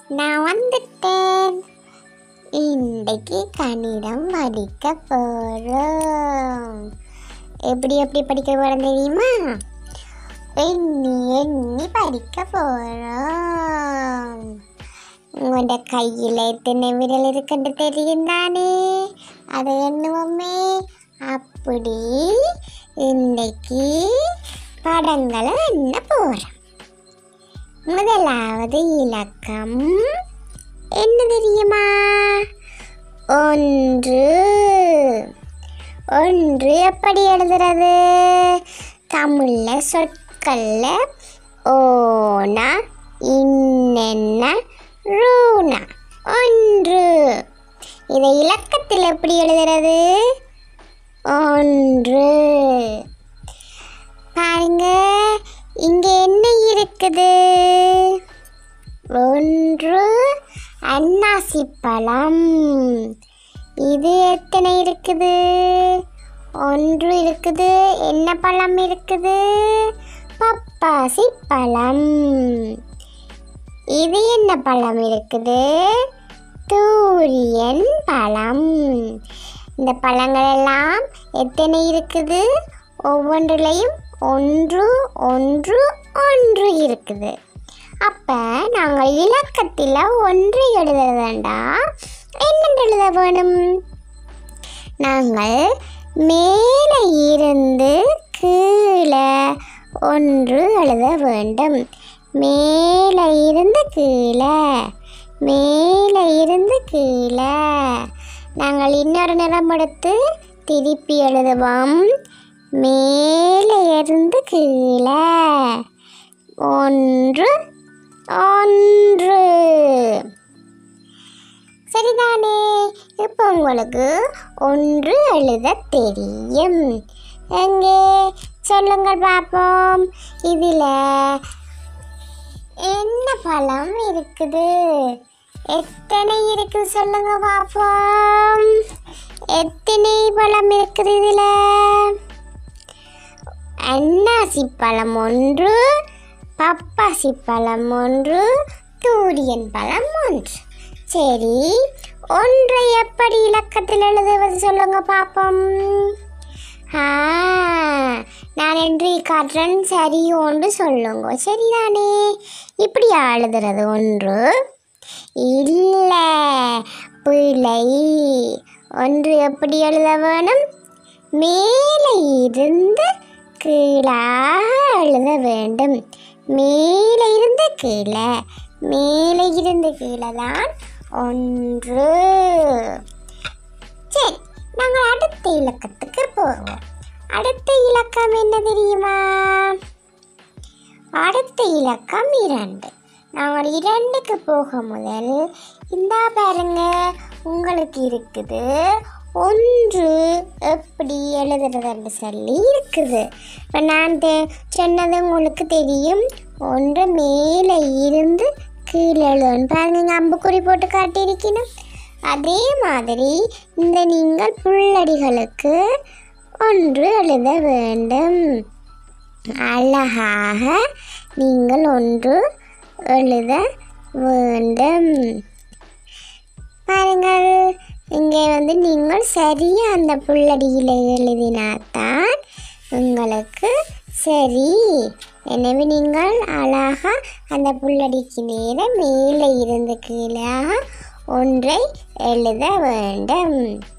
நான் வந்துட்டேன் இன்றைக்கு கணிதம் படிக்க போகிறோம் எப்படி எப்படி படிக்க போகிறோம் தெரியுமா எண்ணி எண்ணி படிக்க போகிறோம் உங்களோட கையில் எத்தனை விரல் இருக்குன்னு தெரியும் தானே அதை எண்ணுவோமே அப்படி இன்னைக்கு படங்களை எண்ண போகிறோம் முதலாவது இலக்கம் என்ன தெரியுமா ஒன்று ஒன்று எப்படி எழுதுறது தமிழ்ல சொற்கள்ல ஓனா இன்னென்ன ரூனா ஒன்று இதை இலக்கத்தில் எப்படி எழுதுறது ஒன்று பாருங்க இங்க என்ன இருக்குது ஒன்று அன்னாசி பழம் இது எத்தனை இருக்குது ஒன்று இருக்குது என்ன பழம் இருக்குது பப்பாசி பழம் இது என்ன பழம் இருக்குது தூரியன் பழம் இந்த பழங்கள் எல்லாம் எத்தனை இருக்குது ஒவ்வொன்றுலையும் ஒன்று ஒன்று ஒன்று இருக்குது அப்போ நாங்கள் இலக்கத்தில் ஒன்று எழுத வேண்டாம் என்னென்று எழுத வேணும் நாங்கள் மேலே இருந்து கீழே ஒன்று எழுத வேண்டும் மேலே இருந்து கீழே மேலே இருந்து கீழே நாங்கள் இன்னொரு நிறம் எடுத்து திருப்பி எழுதுவோம் மேலே இருந்து கீழே ஒன்று ஒன்று சரிதானே இப்போ உங்களுக்கு ஒன்று எழுத தெரியும் எங்கே சொல்லுங்கள் பார்ப்போம் இதில் என்ன பழம் இருக்குது எத்தனை இருக்குது சொல்லுங்க பார்ப்போம் எத்தனை பழம் இருக்குது இதில் அன்னாசி பழம் ஒன்று பப்பாசி பழம் ஒன்று தூரியன் பழம் ஒன்று சரி ஒன்றை எப்படி இலக்கத்தில் எழுதுவது சொல்லுங்க பார்ப்போம் ஆ நான் என்று காட்டுறேன் சரி ஒன்று சொல்லுங்க சரிதானே இப்படி எழுதுறது ஒன்று இல்லை பிழை ஒன்று எப்படி எழுத வேணும் மேலே இருந்து கீழாக எழுத வேண்டும் மேலே இருந்து கீழே மேலே இருந்து கீழே தான் ஒன்று சரி நாங்கள் அடுத்த இலக்கத்துக்கு போவோம் அடுத்த இலக்கம் என்ன தெரியுமா அடுத்த இலக்கம் இரண்டு நாங்கள் இரண்டுக்கு போக முதல் இந்தா பாருங்க உங்களுக்கு இருக்குது ஒன்று எப்படி எழுதுறதுன்னு சொல்லி இருக்குது இப்போ நான் தெ- சொன்னது உங்களுக்கு தெரியும் ஒன்று மேலே இருந்து கீழே எழுதணும் பாருங்க இங்கே அம்புக்குறி போட்டு காட்டியிருக்கணும் அதே மாதிரி இந்த நீங்கள் புள்ளடிகளுக்கு ஒன்று எழுத வேண்டும் அழகாக நீங்கள் ஒன்று எழுத வேண்டும் பாருங்கள் இங்கே வந்து நீங்கள் சரியாக அந்த புள்ளடியில் எழுதினாத்தான் உங்களுக்கு சரி எனவே நீங்கள் அழகாக அந்த புள்ளடிக்கு நேரம் மேலே இருந்து கீழே ஒன்றை எழுத வேண்டும்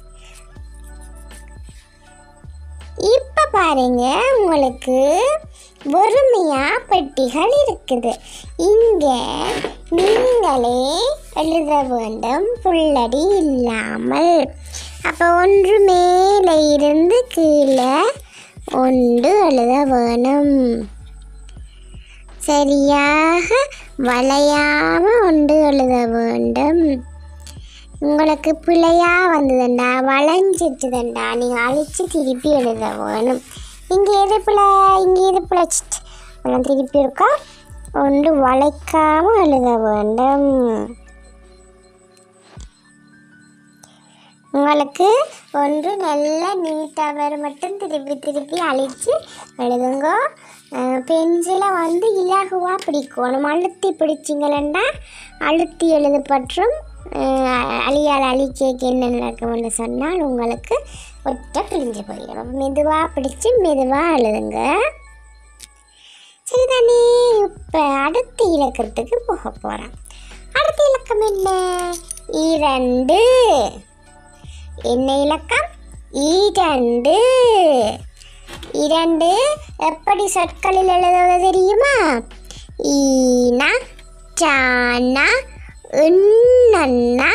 இப்போ பாருங்க உங்களுக்கு பொறுமையா பெட்டிகள் இருக்குது இங்கே நீங்களே எழுத வேண்டும் புள்ளடி இல்லாமல் அப்போ ஒன்று மேலே இருந்து கீழே ஒன்று எழுத வேணும் சரியாக வளையாம ஒன்று எழுத வேண்டும் உங்களுக்கு பிழையா வந்ததுண்டா வளைஞ்சிட்டுதுண்டா நீங்கள் அழிச்சு திருப்பி எழுத வேணும் இங்கே எது பிழை இங்கே எது பிழைச்சிட்டு எல்லாம் திருப்பி இருக்கா ஒன்று வளைக்காம எழுத வேண்டும் உங்களுக்கு ஒன்று நல்ல நீட்டாக வரும் மட்டும் திருப்பி திருப்பி அழித்து எழுதுங்க பென்சிலை வந்து இலகுவாக பிடிக்கணும் அழுத்தி பிடிச்சிங்களா அழுத்தி எழுதப்பற்றும் அழியால் அழிக்கேக்கு என்ன நடக்கும்னு சொன்னால் உங்களுக்கு ஒற்றை பிரிஞ்சு போயிடும் மெதுவாக பிடிச்சி மெதுவாக எழுதுங்க சரிதானே இப்போ அடுத்த இலக்கத்துக்கு போக போகிறேன் அடுத்த இலக்கம் என்ன இரண்டு என்ன இலக்கம் இரண்டு இரண்டு எப்படி சொற்களில் எழுதுவது தெரியுமா ஈனா சானா உன்னண்ணா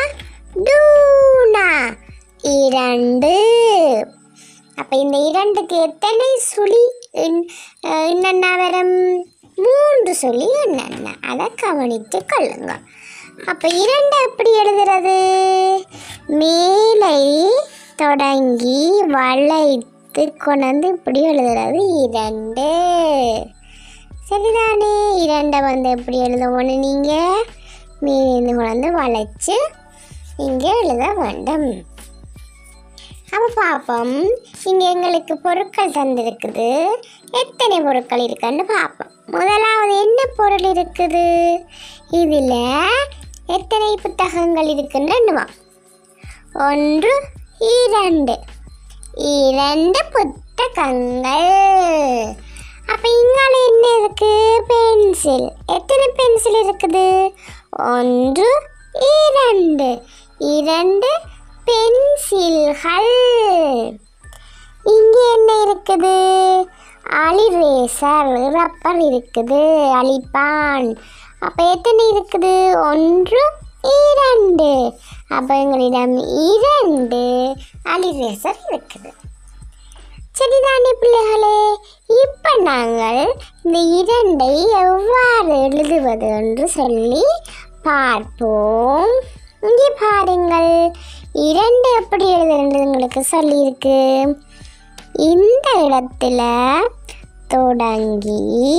டூனா இரண்டு அப்போ இந்த இரண்டுக்கு எத்தனை சுழி இன்- அஹ் என்னென்ன வரும் மூன்று சொல்லி என்னென்ன அதை கவனித்து கொள்ளுங்க அப்போ இரண்டு எப்படி எழுதுறது மேலே தொடங்கி வளைத்து கொண்டு இப்படி எழுதுறது இரண்டு சரிதானே இரண்டை வந்து எப்படி எழுதுவோன்னு நீங்கள் மேலேருந்து கொண்டு வளைச்சு இங்கே எழுத வேண்டும் அப்போ பார்ப்போம் இங்கே எங்களுக்கு பொருட்கள் தந்திருக்குது எத்தனை பொருட்கள் இருக்குன்னு பார்ப்போம் முதலாவது என்ன பொருள் இருக்குது இதில் எத்தனை புத்தகங்கள் இருக்குன்னு எண்ணுவோம் ஒன்று இரண்டு இரண்டு புத்தகங்கள் அப்போ இங்கால என்ன இருக்கு பென்சில் எத்தனை பென்சில் இருக்குது ஒன்று இரண்டு இரண்டு பென்சில்கள் இங்கே என்ன இருக்குது அலிரேசர் ரப்பர் இருக்குது அழிப்பான் அப்போ எத்தனை இருக்குது ஒன்று இரண்டு அப்போ எங்களிடம் இரண்டு அலிரேசர் இருக்குது சரிதானே பிள்ளைகளே இப்போ நாங்கள் இந்த இரண்டை எவ்வாறு எழுதுவது என்று சொல்லி பார்ப்போம் இங்கே பாருங்கள் இரண்டு எப்படி எழுதுறது உங்களுக்கு சொல்லியிருக்கு இந்த இடத்துல தொடங்கி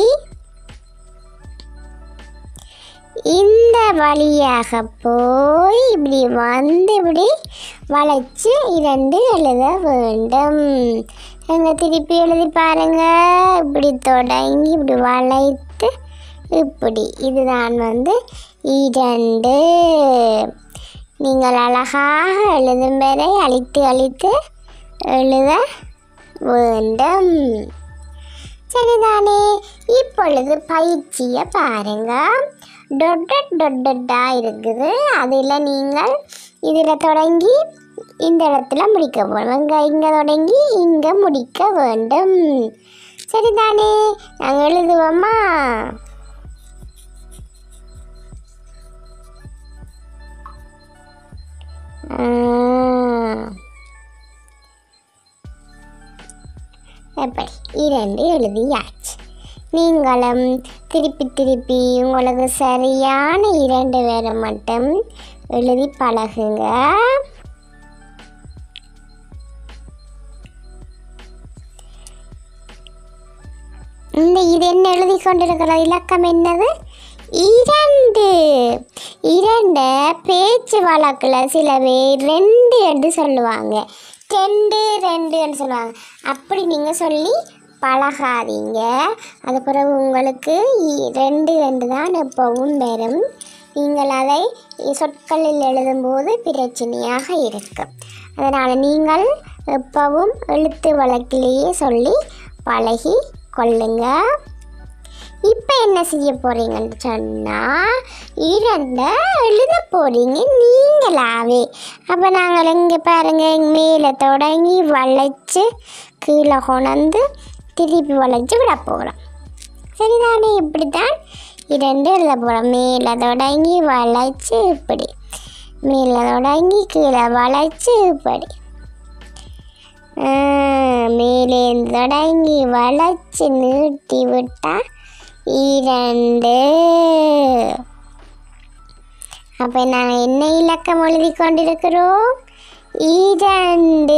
இந்த வழியாக போய் இப்படி வந்து இப்படி வளைச்சு இரண்டு எழுத வேண்டும் எங்க திருப்பி எழுதி பாருங்க இப்படி தொடங்கி இப்படி வளைத்து இப்படி இதுதான் வந்து இரண்டு நீங்கள் அழகாக எழுதும் வரை அழித்து அழித்து எழுத வேண்டும் சரிதானே இப்பொழுது பயிற்சியை பாருங்க டொட்டட் டொட்டட்டா இருக்குது அதில் நீங்கள் இதில் தொடங்கி இந்த இடத்துல முடிக்க போகணும் இங்கே இங்கே தொடங்கி இங்கே முடிக்க வேண்டும் சரிதானே நாங்கள் எழுதுவோமா ஆ. எப்படி இரண்டு எழுதியாச்சு நீங்களும் திருப்பி திருப்பி உங்களுக்கு சரியான இரண்டு பேரை மட்டும் எழுதி பழகுங்க இந்த இது என்ன எழுதி கொண்டிருக்கிற இலக்கம் என்னது இரண்டு இரண்டு பேச்சு வழக்கில் சில பேர் ரெண்டு என்று சொல்லுவாங்க ரெண்டு ரெண்டுன்னு சொல்லுவாங்க அப்படி நீங்கள் சொல்லி பழகாதீங்க அது பிறகு உங்களுக்கு இ- ரெண்டு ரெண்டு தான் எப்பவும் வரும் நீங்கள் அதை சொற்களில் எழுதும்போது பிரச்சனையாக இருக்கும் அதனால் நீங்கள் எப்பவும் எழுத்து வழக்கிலேயே சொல்லி பழகி கொள்ளுங்க இப்போ என்ன செய்ய போறீங்கன்னு சொன்னால் இரண்டை எழுத போறீங்க நீங்களாவே அப்போ நாங்கள் இங்கே பாருங்க மேலே தொடங்கி வளைச்சு கீழே கொணந்து திருப்பி வளைச்சு விட போகிறோம் சரிதானே இப்படி தான் இரண்டு எழுத போகிறோம் மேலே தொடங்கி வளைச்சு இப்படி மேலே தொடங்கி கீழே வளைச்சு இப்படி ஆ, மேலே தொடங்கி வளைச்சு நீட்டி விட்டா இரண்டு அப்போ நாங்கள் என்ன இலக்கம் எழுதி கொண்டிருக்கிறோம் இரண்டு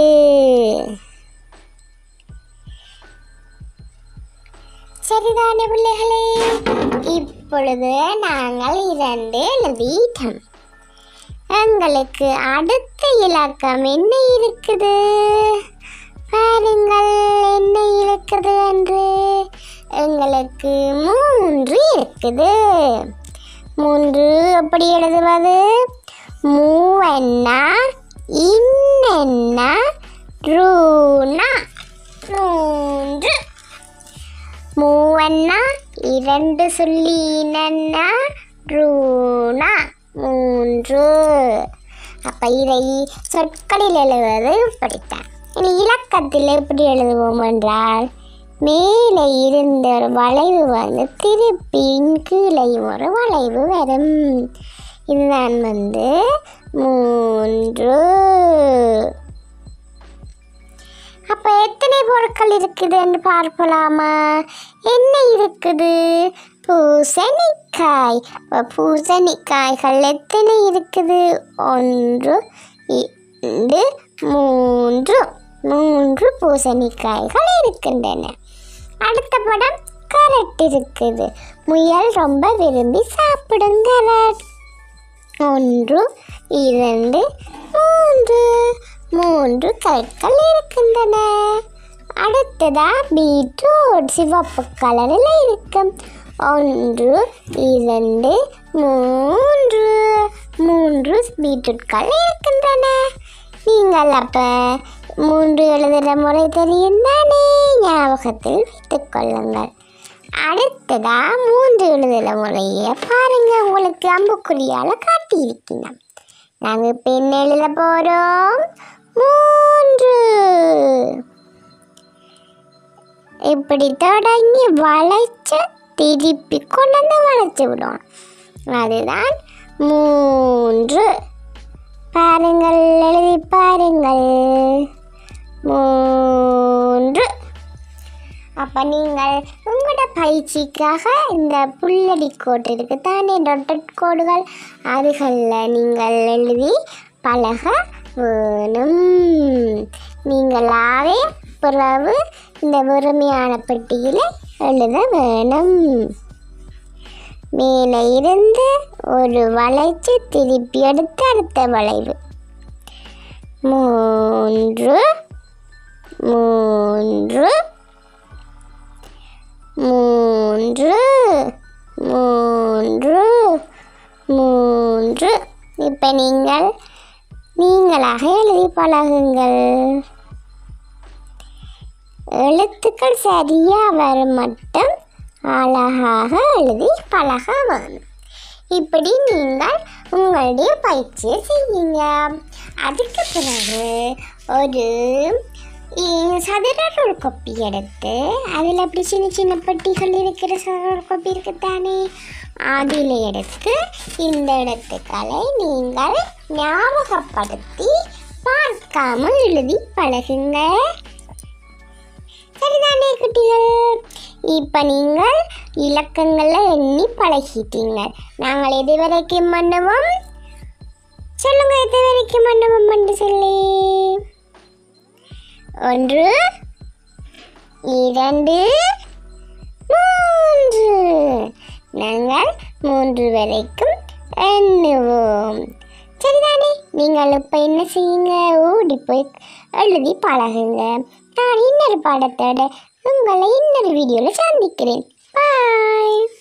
சரிதானே பிள்ளைகளே இப்பொழுது நாங்கள் இரண்டு எழுதிட்டோம் எங்களுக்கு அடுத்த இலக்கம் என்ன இருக்குது பாருங்கள் என்ன இருக்குது என்று எங்களுக்கு மூன்று இருக்குது மூன்று எப்படி எழுதுவது மூவண்ணா இன்னென்னா ரூனா மூன்று மூவண்ணா இரண்டு சொல்லி இனன்னா ரூனா மூன்று அப்போ இதை சொற்களில் எழுதுவது இப்படித்தான் இனி இலக்கத்தில் எப்படி எழுதுவோம் என்றால் மேலே இருந்த ஒரு வளைவு வந்து திருப்பி கீழையும் ஒரு வளைவு வரும் இதுதான் வந்து மூன்று அப்போ எத்தனை பொருட்கள் இருக்குதுன்னு பார்க்கலாமா என்ன இருக்குது பூசணிக்காய் அப்ப பூசணிக்காய்கள் எத்தனை இருக்குது ஒன்று இரண்டு மூன்று மூன்று பூசணிக்காய்கள் இருக்கின்றன அடுத்த படம் கரட் இருக்குது முயல் ரொம்ப விரும்பி சாப்பிடும் கரட் ஒன்று இரண்டு மூன்று மூன்று கற்கள் இருக்கின்றன அடுத்ததா பீட்ரூட் சிவப்பு கலரில் இருக்கும் ஒன்று இரண்டு மூன்று மூன்று பீட்ரூட்கள் இருக்கின்றன நீங்கள் அப்போ மூன்று எழுதுகிற முறை தெரியும் தானே ஞாபகத்தில் வைத்துக் கொள்ளுங்கள் அடுத்ததா மூன்று எழுதுகிற முறையை பாருங்க உங்களுக்கு அம்புக்குறியால் காட்டியிருக்கீங்க நாங்கள் இப்போ என்ன எழுத போகிறோம் மூன்று இப்படி தொடங்கி வளைச்சு திருப்பி கொண்டு வந்து வளைச்சு விடும் அதுதான் மூன்று பாருங்கள் எழுதி பாருங்கள் மூன்று அப்போ நீங்கள் உங்களோட பயிற்சிக்காக இந்த புல்லடி கோடு இருக்கு தானே டொட்டட் கோடுகள் அதுகளில் நீங்கள் எழுதி பழக வேணும் நீங்களாவே பிறகு இந்த வெறுமையான பெட்டியில் எழுத வேணும் மேலே இருந்து ஒரு வளைச்சு திருப்பி எடுத்து அடுத்த வளைவு மூன்று மூன்று மூன்று மூன்று மூன்று இப்போ நீங்கள் நீங்களாக எழுதி பழகுங்கள் எழுத்துக்கள் சரியாக வர மட்டும் அழகாக எழுதி பழக வேணும் இப்படி நீங்கள் உங்களுடைய பயிற்சியை செய்யுங்க அதுக்கு பிறகு ஒரு இ- சதுர ஒரு கொப்பி எடுத்து அதில் அப்படி சின்ன சின்ன பெட்டிகள் இருக்கிற சதுர கொப்பி இருக்குதானே அதில் எடுத்து இந்த எழுத்துக்களை நீங்கள் ஞாபகப்படுத்தி பார்க்காமல் எழுதி பழகுங்க சரிதானே குட்டிகள் இப்போ நீங்கள் இலக்கங்களை எண்ணி பழகிட்டீங்க நாங்கள் எது வரைக்கும் பண்ணுவோம் சொல்லுங்க எது வரைக்கும் பண்ணுவோம் என்று சொல்லி ஒன்று இரண்டு மூன்று நாங்கள் மூன்று வரைக்கும் எண்ணுவோம் சரிதானே நீங்கள் இப்போ என்ன செய்யுங்க ஓடி போய் எழுதி பழகுங்க நான் இன்னொரு பாடத்தோட உங்களை இன்னொரு வீடியோவில் சந்திக்கிறேன் பாய்